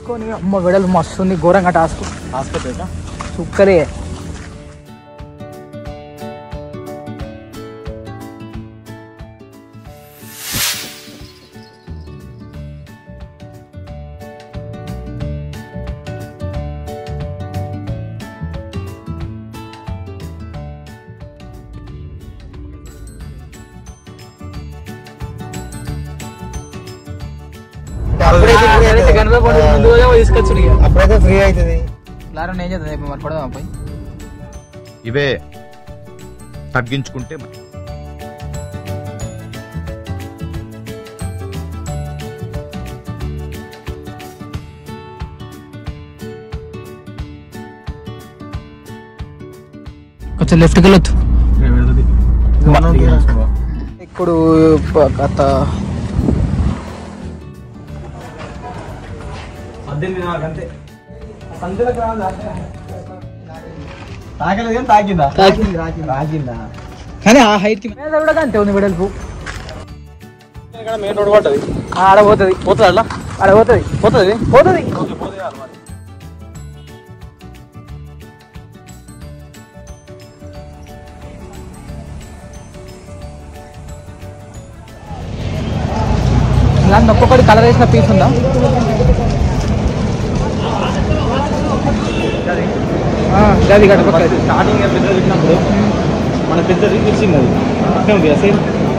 తీసుకొని అమ్మ వెడలు మస్తుంది ఘోరంగా టాస్క్ హాస్పిటల్ సుక్కలే తీసుకొచ్చు అప్పుడైతే ఫ్రీ అవుతుంది లారా ఏం చేద్దాం రేపు మరి పడదాం పోయి ఇవే తగ్గించుకుంటే కొంచెం లెఫ్ట్కి వెళ్ళొద్దు ఇప్పుడు ప- గత పద్దెనిమిది నాకు అంతే తాకలేదు కానీ తాకిందా తాకింది, తాకిందా కానీ ఆ హైట్ కి మీద కూడా అంతే ఉంది వెడల్పు ఇక్కడ మెయిన్ రోడ్ పడ్డది ఆడ పోతుంది పోతుంది అట్లా ఆడ పోతుంది పోతుంది పోతుంది ఇలాంటి ఒక్కొక్కటి కలర్ వేసిన పీస్ ఉందా ఆ, గది గడి పక్కది. స్టార్టింగ్ పెద్ద పెట్టినప్పుడు మన పెద్దది తెలిసింది అది పక్కన ఉంది అసలు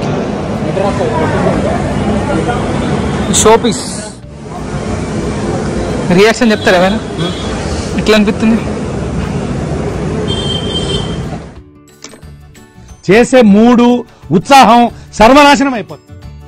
షో పీస్ రియాక్షన్ చెప్తారా ఏమైనా ఎట్లా అనిపిస్తుంది చేసే మూడు ఉత్సాహం సర్వనాశనం అయిపోతుంది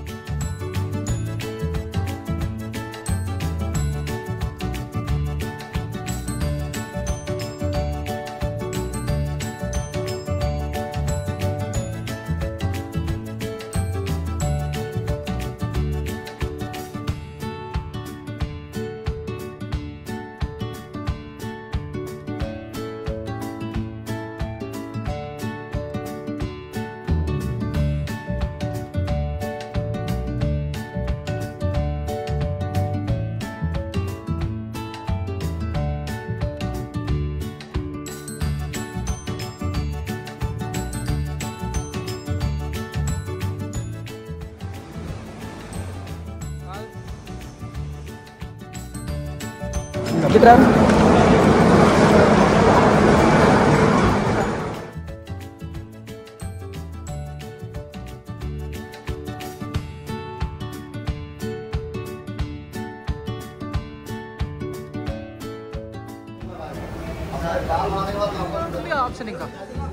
ఇట్రా. ఉంది కదా ఆప్షన్ ఇంకా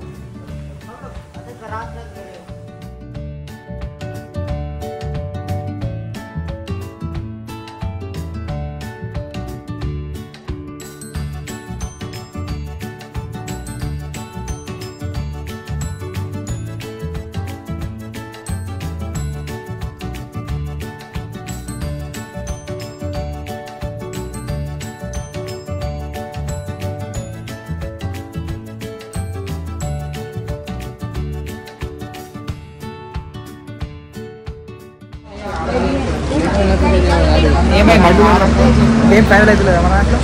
ఏమైంది ఏం ఫైనల్ అవుతలేదా మన దాంట్లో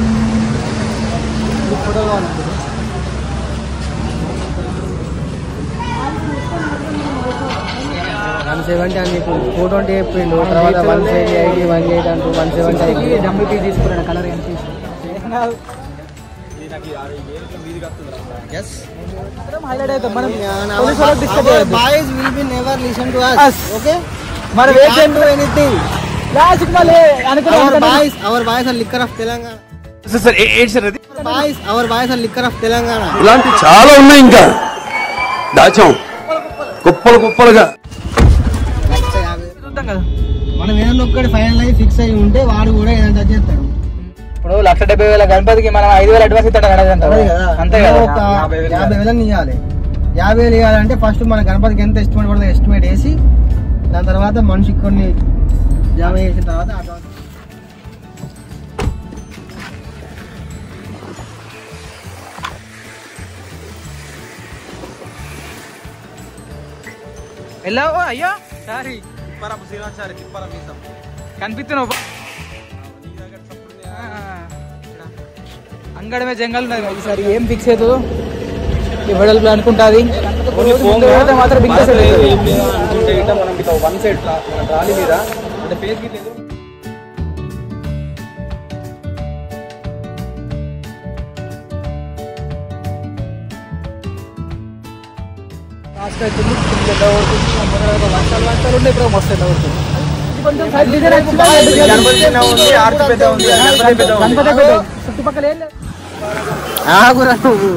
వన్ సెవెంటీ అని నీకు ఫోర్ ట్వంటీ చెప్పిండు తర్వాత one seventy eighty one eight అంటూ వన్ సెవెంటీ డబ్బులు పీ తీసుకున్నాను కలర్ ఏం తీసి హైలైట్ అవుతాం మనం పోలీసు వాళ్ళకి disturb చేయొద్దు. Boys will be never listen to Us. us okay మరి We wait can't do anything last మళ్ళీ our అనుకున్నాం boys our boys are liquor of Telangana sir ఏంటి సార్ అది boys our boys are liquor of Telangana ఇలాంటి చాలా ఉన్నాయి ఇంకా దాచాం కుప్పలు కుప్పలుగా లక్ష యాభై చూద్దాం కదా మనం ఏదైనా ఒక్కటి ఫైనల్ అయ్యి ఫిక్స్ అయ్యి ఉంటే వాడు కూడా ఏదంటే అది చేస్తాడు ఇప్పుడు లక్ష డెబ్బై వేల గణపతికి మనం ఐదు వేలు అడ్వాన్స్ ఇస్తాడు కదా అంటారు. అదే కదా అంతే మనం కదా ఒక యాభై వేలు యాభై వేలని ఇవ్వాలి యాభై వేలు ఇవ్వాలంటే ఫస్ట్ మన గణపతికి ఎంత ఎస్టిమేట్ పడుతుంది ఎస్టిమేట్ వేసి దాని తర్వాత మనిషికి కొన్ని జమ చేసిన తర్వాత advance వెళ్ళావు అయ్యో సారీ తిప్పరా శ్రీనివాసారి తిప్పరా మీసం కనిపిస్తున్నావు నీ దగ్గర చప్పుడు అంగడమే జంగల్ ఉన్నది ఒకసారి ఏం ఫిక్స్ అవుతుందో ఇవ్వడలు అనుకుంటుంది మాత్రం ఫిక్స్ వన్ సైడ్ మన ట్రాలీ మీద అంటే పేజ్ గిట్ల ఏదో లాస్ట్ అవుతుంది కింద అవుతుంది వర్షాలు వర్షాలు ఉండే ఇప్పుడు మస్తు ఎండ అవుతుంది ఇది కొంచెం సైడ్ డిజైన్ యాక్చువల్గా గణపతి చిన్న ఉంది ఆర్తి పెద్ద ఉంది గణపతి పెద్ద ఉంది గణపతి పెద్ద. చుట్టుపక్కల ఏం లేదు ఆగురా నువ్వు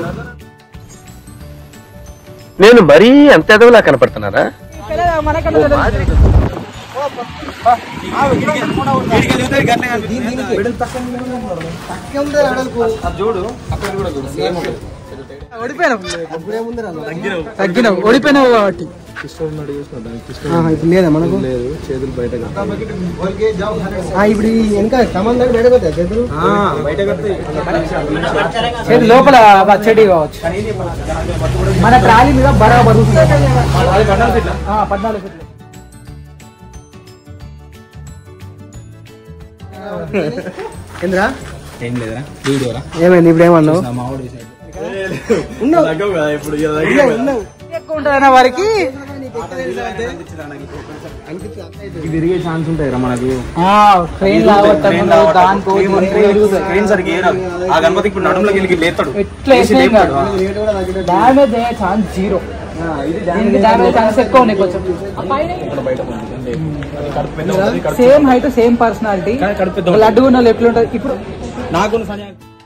నేను మరీ అంత ఎదవలా కనపడుతున్నారా ఇక్కడ మనకన్నా తెలియదు. పక్కే ఉంది అడగకు చూడు అక్కడ కూడా చూడు సేమ్ ఓడిపోయినావు ఇప్పుడేముందిరా నువ్వు? తగ్గినావు ఓడిపోయినావు కాబట్టి ఆహా, ఇప్పుడు లేదా మనకు లేదు చేతులు బయట ఆ, ఇప్పుడు ఈ వెనక కమల్ దగ్గర బయటకు వస్తాయి చేతులు బయట చేతి లోపల చెడి కావచ్చు మన ట్రాలీ మీద బరాబర్ ఉంటుంది. ఆ, పద్నాలుగు ఫీట్లు ఏంద్రా ఏం లేదురా వీడియోరా ఏమైంది ఇప్పుడు ఏమన్నావు మా వాడు చేసినట్టు ఉన్నావు తగ్గవు కదా ఇప్పుడు ఇలా ఉన్నావు, ఉన్నావు. ఎక్కువ ఉంటుందన్న వారికి ఇది తిరిగే ఛాన్స్ ఉంటాయి రా మనకి ట్రైన్ లాగొట్టకుండా దానికో ట్రైన్ సరికి ఆ గణపతి ఇప్పుడు నడుములోకి వెళ్ళి లేస్తాడు ఎట్లా వేసి వేసినా లేపుతాడు. కాదు. రేటు కూడా తగ్గినట్టు. డ్యామేజ్ అయ్యే ఛాన్స్ జీరో దీనికి డ్యామేజ్ ఛాన్స్ ఎక్కువ ఉన్నాయి కొంచెం సేమ్ హైట్ సేమ్ పర్సనాలిటీ కానీ కడుపు పెద్ద ఉంటుంది. లడ్డు ఉన్న ఎట్లా ఉంటుంది ఇప్పుడు నాకు సంజయ్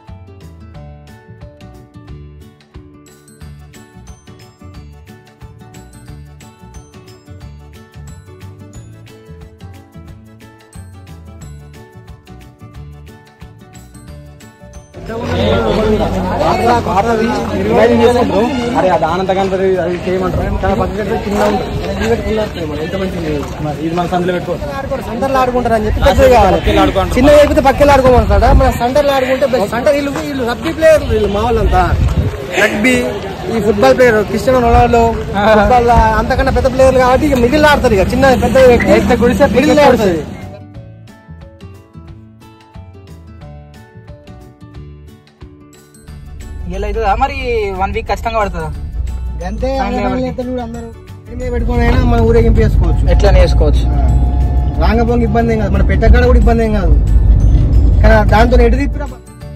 ఇమాజిన్ చేసుకుంటారు అరే అది ఆనంద గణపతి అది చేయమంటారు కానీ పక్కన కింద ఉంటుంది ఎంత మంచిది మరి ఇది మన సందులో పెట్టుకో సెంటర్లో ఆడుకుంటారు అని చెప్పి పెద్దది కావాలి చిన్న అయిపోతే పక్కన ఆడుకోమంటాడా మన సెంటర్లో ఆడుకుంటే బెస్ట్ సెంటర్ వీళ్ళు వీళ్ళు రగ్బీ ప్లేయర్ వీళ్ళు మా వాళ్ళంతా రగ్బీ ఈ football player Cristiano Ronaldo football అంతకన్నా పెద్ద ప్లేయర్లు కాబట్టి ఇక మిడిల్ ఆడతారు ఇక చిన్న పెద్ద ఎంత గుడిసె మిడిల్ ఆడుతుంది ఇలా అవుతుందా మరి వన్ వీక్ కష్టంగా పడుతుందా అంతే Family ఎవరికి? అందరూ ఇంటి మీద పెట్టుకొని అయినా మనం ఊరేగింపు చేసుకోవచ్చు ఎట్లా నేర్చుకోవచ్చు రాంగపోంగి ఇబ్బంది ఏం కాదు మన పెట్టకాడ కూడా ఇబ్బంది ఏం కాదు కానీ దాంతో ఎటు తిప్పినా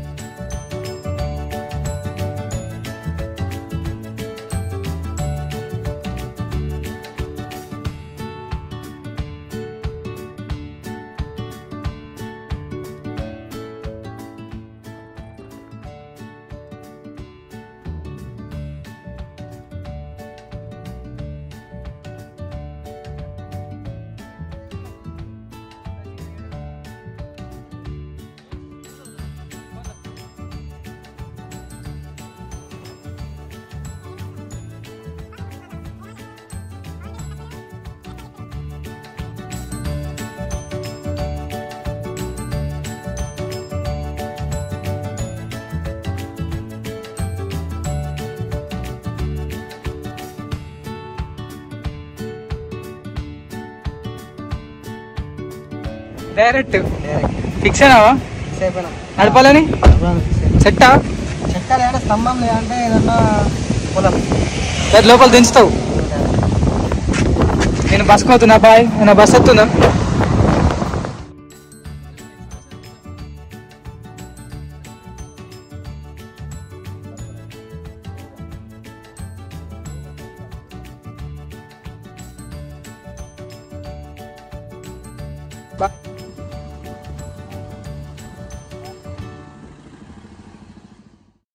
డైరెక్ట్ ఫిక్స్ అయినావా సేపైనా నడపాలని సెట్టా చెక్కలు ఏమైనా స్తంభం లేదంటే ఏదన్నా పొలం లోపల దించుతావు నేను బస్ పోతున్నా బాయ్ నా బస్ వస్తుందా